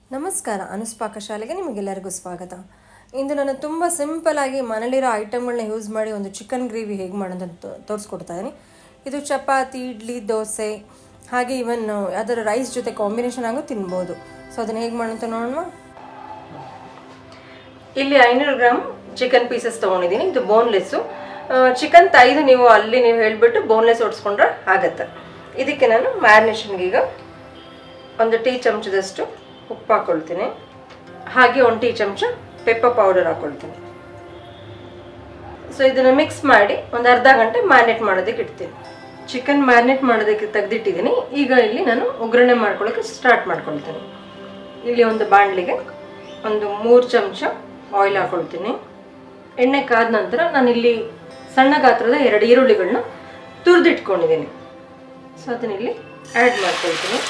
ನಮಸ್ಕಾರ ಅನುಸ್ಪಾಕ ಶಾಲೆಗೆ ನಿಮಗೆಲ್ಲರಿಗೂ ಸ್ವಾಗತ ಇಂದು ನಾನು ತುಂಬ ಸಿಂಪಲ್ ಆಗಿ ಮನೇಲಿರೋ ಐಟಮ್ಗಳನ್ನ ಯೂಸ್ ಮಾಡಿ ಒಂದು ಚಿಕನ್ ಗ್ರೇವಿ ಹೇಗೆ ಮಾಡೋದು ಅಂತ ತೋರಿಸ್ಕೊಡ್ತಾ ಇದ್ದೀನಿ ಇದು ಚಪಾತಿ ಇಡ್ಲಿ ದೋಸೆ ಹಾಗೆ ಇವನ್ ಯಾವ್ದಾದ್ರು ರೈಸ್ ಜೊತೆ ಕಾಂಬಿನೇಷನ್ ಆಗೋ ತಿನ್ಬೋದು ಸೊ ಅದನ್ನು ಹೇಗೆ ಮಾಡೋಂತ ನೋಡೋಣ ಇಲ್ಲಿ ಐನೂರು ಗ್ರಾಮ್ ಚಿಕನ್ ಪೀಸಸ್ ತೊಗೊಂಡಿದ್ದೀನಿ ಇದು ಬೋನ್ಲೆಸ್ಸು ಚಿಕನ್ ತೈದು ನೀವು ಅಲ್ಲಿ ನೀವು ಹೇಳಿಬಿಟ್ಟು ಬೋನ್ಲೆಸ್ ಓಡಿಸ್ಕೊಂಡ್ರೆ ಆಗತ್ತೆ ಇದಕ್ಕೆ ನಾನು ಮ್ಯಾರಿನೇಷನ್ಗೆ ಈಗ ಒಂದು ಟೀ ಚಮಚದಷ್ಟು ಉಪ್ಪು ಹಾಕ್ಕೊಳ್ತೀನಿ ಹಾಗೆ ಒಂದು ಟೀ ಚಮಚ ಪೆಪ್ಪರ್ ಪೌಡರ್ ಹಾಕ್ಕೊಳ್ತೀನಿ ಸೊ ಇದನ್ನು ಮಿಕ್ಸ್ ಮಾಡಿ ಒಂದು ಅರ್ಧ ಗಂಟೆ ಮ್ಯಾರಿನೇಟ್ ಮಾಡೋದಕ್ಕೆ ಇಡ್ತೀನಿ ಚಿಕನ್ ಮ್ಯಾರಿನೇಟ್ ಮಾಡೋದಕ್ಕೆ ತೆಗೆದಿಟ್ಟಿದ್ದೀನಿ ಈಗ ಇಲ್ಲಿ ನಾನು ಒಗ್ಗರಣೆ ಮಾಡ್ಕೊಳ್ಳೋಕೆ ಸ್ಟಾರ್ಟ್ ಮಾಡ್ಕೊಳ್ತೀನಿ ಇಲ್ಲಿ ಒಂದು ಬಾಣಲಿಗೆ ಒಂದು ಮೂರು ಚಮಚ ಆಯಿಲ್ ಹಾಕ್ಕೊಳ್ತೀನಿ ಎಣ್ಣೆ ಕಾದ ನಂತರ ನಾನಿಲ್ಲಿ ಸಣ್ಣ ಗಾತ್ರದ ಎರಡು ಈರುಳ್ಳಿಗಳನ್ನ ತುರಿದಿಟ್ಕೊಂಡಿದ್ದೀನಿ ಸೊ ಅದನ್ನ ಇಲ್ಲಿ ಆ್ಯಡ್ ಮಾಡ್ಕೊಳ್ತೀನಿ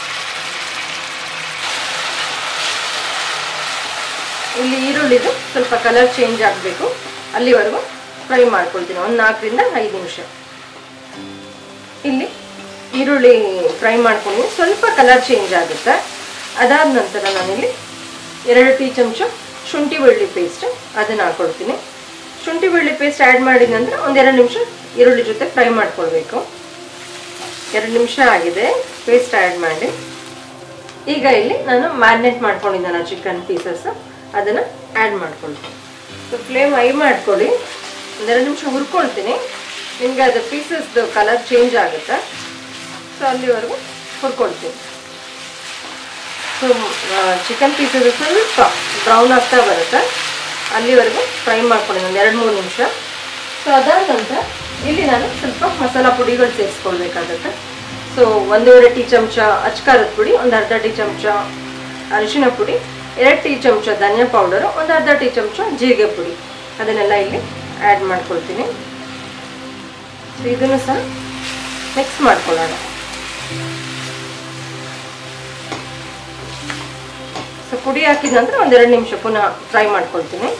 ಇಲ್ಲಿ ಈರುಳ್ಳಿದು ಸ್ವಲ್ಪ ಕಲರ್ ಚೇಂಜ್ ಆಗಬೇಕು ಅಲ್ಲಿವರೆಗೂ ಫ್ರೈ ಮಾಡ್ಕೊಳ್ತೀನಿ ಒಂದು ನಾಲ್ಕರಿಂದ ಐದು ನಿಮಿಷ ಇಲ್ಲಿ ಈರುಳ್ಳಿ ಫ್ರೈ ಮಾಡ್ಕೊಂಡಿದ್ದೀನಿ ಸ್ವಲ್ಪ ಕಲರ್ ಚೇಂಜ್ ಆಗುತ್ತೆ ಅದಾದ ನಂತರ ನಾನಿಲ್ಲಿ ಎರಡು ಟೀ ಚಮಚ ಶುಂಠಿ ಬೆಳ್ಳುಳ್ಳಿ ಪೇಸ್ಟ್ ಅದನ್ನು ಹಾಕ್ಕೊಳ್ತೀನಿ ಶುಂಠಿ ಬೆಳ್ಳುಳ್ಳಿ ಪೇಸ್ಟ್ ಆ್ಯಡ್ ಮಾಡಿದ ನಂತರ ಒಂದೆರಡು ನಿಮಿಷ ಈರುಳ್ಳಿ ಜೊತೆ ಫ್ರೈ ಮಾಡ್ಕೊಳ್ಬೇಕು ಎರಡು ನಿಮಿಷ ಆಗಿದೆ ಪೇಸ್ಟ್ ಆ್ಯಡ್ ಮಾಡಿ ಈಗ ಇಲ್ಲಿ ನಾನು ಮ್ಯಾರಿನೇಟ್ ಮಾಡ್ಕೊಂಡಿದ್ದೇನೆ ಚಿಕನ್ ಪೀಸಸ್ ಅದನ್ನು ಆ್ಯಡ್ ಮಾಡ್ಕೊಳ್ತೀನಿ ಸೊ ಫ್ಲೇಮ್ ಹೈ ಮಾಡ್ಕೊಳ್ಳಿ ಒಂದೆರಡು ನಿಮಿಷ ಹುರ್ಕೊಳ್ತೀನಿ ನಿಮಗೆ ಅದು ಪೀಸಸ್ದು ಕಲರ್ ಚೇಂಜ್ ಆಗುತ್ತೆ ಸೊ ಅಲ್ಲಿವರೆಗೂ ಹುರ್ಕೊಳ್ತೀನಿ ಸೊ ಚಿಕನ್ ಪೀಸಸ್ ಸ್ವಲ್ಪ ಬ್ರೌನ್ ಆಗ್ತಾ ಬರುತ್ತೆ ಅಲ್ಲಿವರೆಗೂ ಫ್ರೈ ಮಾಡ್ಕೊಂಡು ಒಂದು ಎರಡು ಮೂರು ನಿಮಿಷ ಸೊ ಅದಾದ ನಂತರ ಇಲ್ಲಿ ನಾನು ಸ್ವಲ್ಪ ಮಸಾಲ ಪುಡಿಗಳು ಸೇರಿಸ್ಕೊಳ್ಬೇಕಾಗತ್ತೆ ಸೊ ಒಂದೂವರೆ ಟೀ ಚಮಚ ಅಚ್ಕಾರದ ಪುಡಿ ಒಂದು ಅರ್ಧ ಟೀ ಚಮಚ ಅರಿಶಿನ ಪುಡಿ ಎರಡು ಟೀ ಚಮಚ ಧನಿಯಾ ಪೌಡರು ಒಂದು ಅರ್ಧ ಟೀ ಚಮಚ ಜೀರಿಗೆ ಪುಡಿ ಅದನ್ನೆಲ್ಲ ಇಲ್ಲಿ ಆ್ಯಡ್ ಮಾಡ್ಕೊಳ್ತೀನಿ ಸೊ ಇದನ್ನು ಸಹ ಮಿಕ್ಸ್ ಮಾಡ್ಕೊಳ್ಳೋಣ ಸೊ ಪುಡಿ ಹಾಕಿದ ನಂತರ ಒಂದೆರಡು ನಿಮಿಷ ಪುನಃ ಫ್ರೈ ಮಾಡ್ಕೊಳ್ತೀನಿ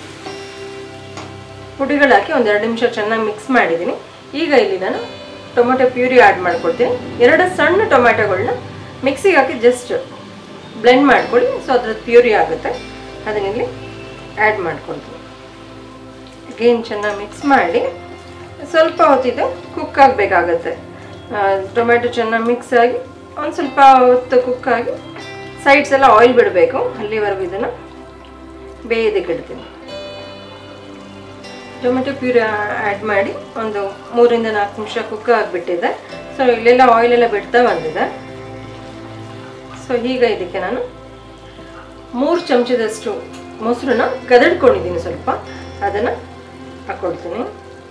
ಪುಡಿಗಳು ಹಾಕಿ ಒಂದೆರಡು ನಿಮಿಷ ಚೆನ್ನಾಗಿ ಮಿಕ್ಸ್ ಮಾಡಿದ್ದೀನಿ ಈಗ ಇಲ್ಲಿ ನಾನು ಟೊಮೆಟೊ ಪ್ಯೂರಿ ಆ್ಯಡ್ ಮಾಡ್ಕೊಳ್ತೀನಿ ಎರಡು ಸಣ್ಣ ಟೊಮೆಟೊಗಳನ್ನ ಮಿಕ್ಸಿಗೆ ಹಾಕಿ ಜಸ್ಟ್ ಬ್ಲೆಂಡ್ ಮಾಡ್ಕೊಳ್ಳಿ ಸೊ ಅದ್ರದ್ದು ಪ್ಯೂರಿ ಆಗುತ್ತೆ ಅದನ್ನಿಲ್ಲಿ ಆ್ಯಡ್ ಮಾಡ್ಕೊಳ್ತೀನಿ ಅಗೇನ್ ಚೆನ್ನಾಗಿ ಮಿಕ್ಸ್ ಮಾಡಿ ಸ್ವಲ್ಪ ಹೊತ್ತಿದ್ದು ಕುಕ್ ಆಗಬೇಕಾಗತ್ತೆ ಟೊಮೆಟೊ ಚೆನ್ನಾಗಿ ಮಿಕ್ಸ್ ಆಗಿ ಒಂದು ಸ್ವಲ್ಪ ಹೊತ್ತು ಕುಕ್ ಆಗಿ ಸೈಡ್ಸ್ ಎಲ್ಲ ಆಯಿಲ್ ಬಿಡಬೇಕು ಅಲ್ಲಿವರೆಗೂ ಇದನ್ನು ಬೇಯೋದಕ್ಕೆ ಇಡ್ತೀನಿ ಟೊಮೆಟೊ ಪ್ಯೂರಿ ಆ್ಯಡ್ ಮಾಡಿ ಒಂದು ಮೂರಿಂದ ನಾಲ್ಕು ನಿಮಿಷ ಕುಕ್ ಆಗಿಬಿಟ್ಟಿದೆ ಸೊ ಇಲ್ಲೆಲ್ಲ ಆಯಿಲೆಲ್ಲ ಬಿಡ್ತಾ ಬಂದಿದೆ ಸೊ ಈಗ ಇದಕ್ಕೆ ನಾನು ಮೂರು ಚಮಚದಷ್ಟು ಮೊಸರನ್ನ ಕದಡ್ಕೊಂಡಿದ್ದೀನಿ ಸ್ವಲ್ಪ ಅದನ್ನು ಹಾಕ್ಕೊಳ್ತೀನಿ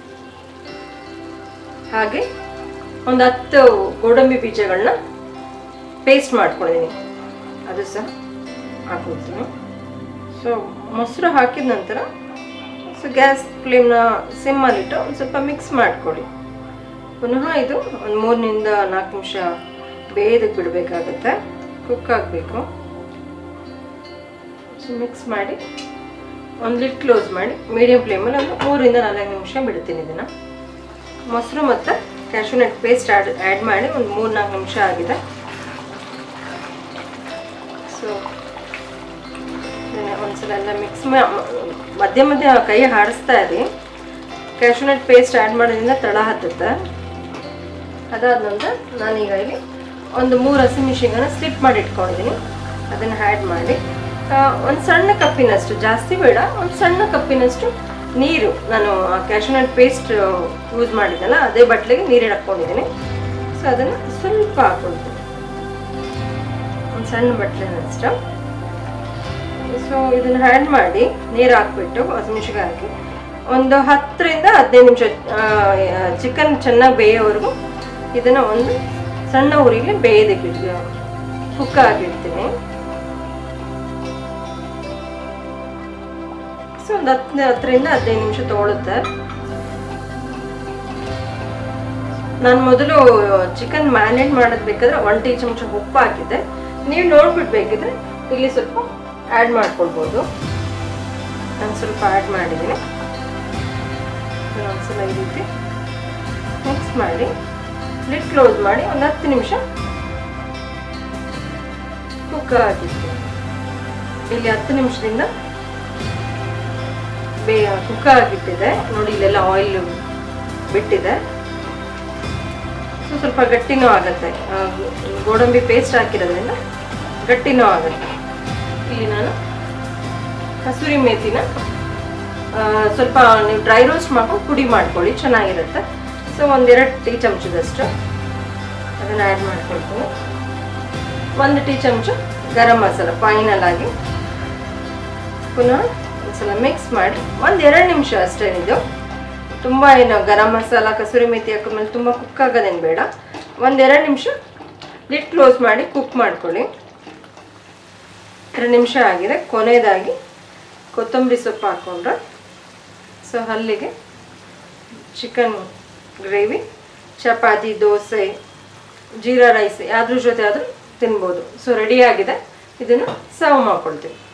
ಹಾಗೆ ಒಂದು ಹತ್ತು ಗೋಡಂಬಿ ಬೀಜಗಳನ್ನ ಪೇಸ್ಟ್ ಮಾಡ್ಕೊಂಡಿದ್ದೀನಿ ಅದು ಸಹ ಹಾಕ್ಕೊಳ್ತೀನಿ ಸೊ ಮೊಸರು ಹಾಕಿದ ನಂತರ ಸೊ ಗ್ಯಾಸ್ ಫ್ಲೇಮ್ನ ಸಿಮ್ಮಲ್ಲಿಟ್ಟು ಒಂದು ಸ್ವಲ್ಪ ಮಿಕ್ಸ್ ಮಾಡ್ಕೊಳ್ಳಿ ಪುನಃ ಇದು ಒಂದು ಮೂರರಿಂದ ನಾಲ್ಕು ನಿಮಿಷ ಬೇಯದಕ್ಕೆ ಬಿಡಬೇಕಾಗತ್ತೆ ಕುಕ್ ಆಗಬೇಕು ಸೊ ಮಿಕ್ಸ್ ಮಾಡಿ ಒಂದು ಲಿಟ್ ಕ್ಲೋಸ್ ಮಾಡಿ ಮೀಡಿಯಂ ಫ್ಲೇಮಲ್ಲಿ ಒಂದು ಮೂರಿಂದ ನಾಲ್ಕು ನಿಮಿಷ ಬಿಡ್ತೀನಿ ಇದನ್ನು ಮೊಸರು ಮತ್ತು ಕ್ಯಾಶುನಟ್ ಪೇಸ್ಟ್ ಆ್ಯಡ್ ಆ್ಯಡ್ ಮಾಡಿ ಒಂದು ಮೂರು ನಾಲ್ಕು ನಿಮಿಷ ಆಗಿದೆ ಸೊ ಒಂದ್ಸಲ ಎಲ್ಲ ಮಿಕ್ಸ್ ಮಧ್ಯ ಮಧ್ಯ ಕೈ ಹಾಡಿಸ್ತಾ ಇರಿ ಕ್ಯಾಶುನಟ್ ಪೇಸ್ಟ್ ಆ್ಯಡ್ ಮಾಡೋದ್ರಿಂದ ತಳ ಹತ್ತುತ್ತೆ ಅದಾದ ನಂತರ ನಾನೀಗ ಇಲ್ಲಿ ಒಂದು ಮೂರು ಹಸಿಮೆಣಸಿನ್ಕಾಯನ್ನ ಸ್ಲಿಪ್ ಮಾಡಿ ಇಟ್ಕೊಂಡಿದ್ದೀನಿ ಅದನ್ನು ಆ್ಯಡ್ ಮಾಡಿ ಒಂದು ಸಣ್ಣ ಕಪ್ಪಿನಷ್ಟು ಜಾಸ್ತಿ ಬೇಡ ಒಂದು ಸಣ್ಣ ಕಪ್ಪಿನಷ್ಟು ನೀರು ನಾನು ಕ್ಯಾಶುನಟ್ ಪೇಸ್ಟ್ ಯೂಸ್ ಮಾಡಿದ್ದಲ್ಲ ಅದೇ ಬಟ್ಲಿಗೆ ನೀರು ಹಾಕ್ಕೊಂಡಿದ್ದೀನಿ ಸೊ ಅದನ್ನು ಸ್ವಲ್ಪ ಹಾಕ್ಕೊಳ್ತೀನಿ ಒಂದು ಸಣ್ಣ ಬಟ್ಲಿನಷ್ಟು ಸೊ ಇದನ್ನು ಹ್ಯಾಂಡ್ ಮಾಡಿ ನೀರು ಹಾಕ್ಬಿಟ್ಟು ಹಸಿಮೆಣ್ಸಿಗೆ ಹಾಕಿ ಒಂದು ಹತ್ತರಿಂದ ಹದಿನೈದು ನಿಮಿಷ ಚಿಕನ್ ಚೆನ್ನಾಗಿ ಬೇಯೋವರೆಗೂ ಇದನ್ನು ಒಂದು ಸಣ್ಣ ಉರಿಗೆ ಬೇಯೋದಕ್ಕೆ ಕುಕ್ ಆಗಿಡ್ತೀನಿ ಸೊ ಒಂದು ಹತ್ತು ಹತ್ತರಿಂದ ಹದಿನೈದು ನಿಮಿಷ ತೊಗೊಳುತ್ತೆ ನಾನು ಮೊದಲು ಚಿಕನ್ ಮ್ಯಾರಿನೇಟ್ ಮಾಡೋದು ಬೇಕಾದ್ರೆ ಒನ್ ಟೀ ಚಮಚ ಉಪ್ಪು ಹಾಕಿದ್ದೆ ನೀವು ನೋಡ್ಬಿಡ್ಬೇಕಿದ್ರೆ ಇಲ್ಲಿ ಸ್ವಲ್ಪ ಆ್ಯಡ್ ಮಾಡ್ಕೊಳ್ಬೋದು ನಾನು ಸ್ವಲ್ಪ ಆ್ಯಡ್ ಮಾಡಿದ್ದೀನಿ ಒಂದ್ಸಲ ಈ ರೀತಿ ಮಿಕ್ಸ್ ಮಾಡಿ ಲಿಡ್ ಕ್ಲೋಸ್ ಮಾಡಿ ಒಂದು ಹತ್ತು ನಿಮಿಷ ಕುಕ್ ಆಗಿತ್ತು ಇಲ್ಲಿ ಹತ್ತು ನಿಮಿಷದಿಂದ ಬೇ ಕುಕ್ ಆಗಿಟ್ಟಿದೆ ನೋಡಿ ಇಲ್ಲೆಲ್ಲ ಆಯಿಲ್ ಬಿಟ್ಟಿದೆ ಸೊ ಸ್ವಲ್ಪ ಗಟ್ಟಿನೂ ಆಗುತ್ತೆ ಆ, ಗೋಡಂಬಿ ಪೇಸ್ಟ್ ಹಾಕಿರೋದ್ರಿಂದ ಗಟ್ಟಿನೂ ಆಗುತ್ತೆ ಇಲ್ಲಿ ನಾನು ಕಸೂರಿ ಮೇಥಿನ ಆ, ಸ್ವಲ್ಪ ನೀವು ಡ್ರೈ ರೋಸ್ಟ್ ಮಾಡ್ಕೊಂಡು ಪುಡಿ ಮಾಡ್ಕೊಳ್ಳಿ ಚೆನ್ನಾಗಿರುತ್ತೆ ಸೊ ಒಂದೆರಡು ಟೀ ಚಮಚದಷ್ಟು ಅದನ್ನು ಆ್ಯಡ್ ಮಾಡ್ಕೊಳ್ತೀನಿ ಒಂದು ಟೀ ಚಮಚ ಗರಂ ಮಸಾಲ ಫೈನಲ್ ಆಗಿ ಪುನಃ ಒಂದ್ಸಲ ಮಿಕ್ಸ್ ಮಾಡಿ ಒಂದು ಎರಡು ನಿಮಿಷ ಅಷ್ಟೇನಿದು ತುಂಬ ಏನು ಗರಂ ಮಸಾಲ ಕಸೂರಿ ಮೇಥಿ ಹಾಕಿದ್ಮೇಲೆ ತುಂಬ ಕುಕ್ ಆಗೋದೇನು ಬೇಡ ಒಂದೆರಡು ನಿಮಿಷ ಲಿಟ್ ಕ್ಲೋಸ್ ಮಾಡಿ ಕುಕ್ ಮಾಡ್ಕೊಳ್ಳಿ ಎರಡು ನಿಮಿಷ ಆಗಿದೆ ಕೊನೆಯದಾಗಿ ಕೊತ್ತಂಬರಿ ಸೊಪ್ಪು ಹಾಕ್ಕೊಂಡ್ರೆ ಸೊ ಅಲ್ಲಿಗೆ chicken gravy chapati dosa jeera rice ಯಾವ್ದ್ರ ಜೊತೆ ಆದರೂ ತಿನ್ಬೋದು ಸೊ ರೆಡಿಯಾಗಿದೆ ಇದನ್ನು ಸರ್ವ್ ಮಾಡ್ಕೊಳ್ತೀವಿ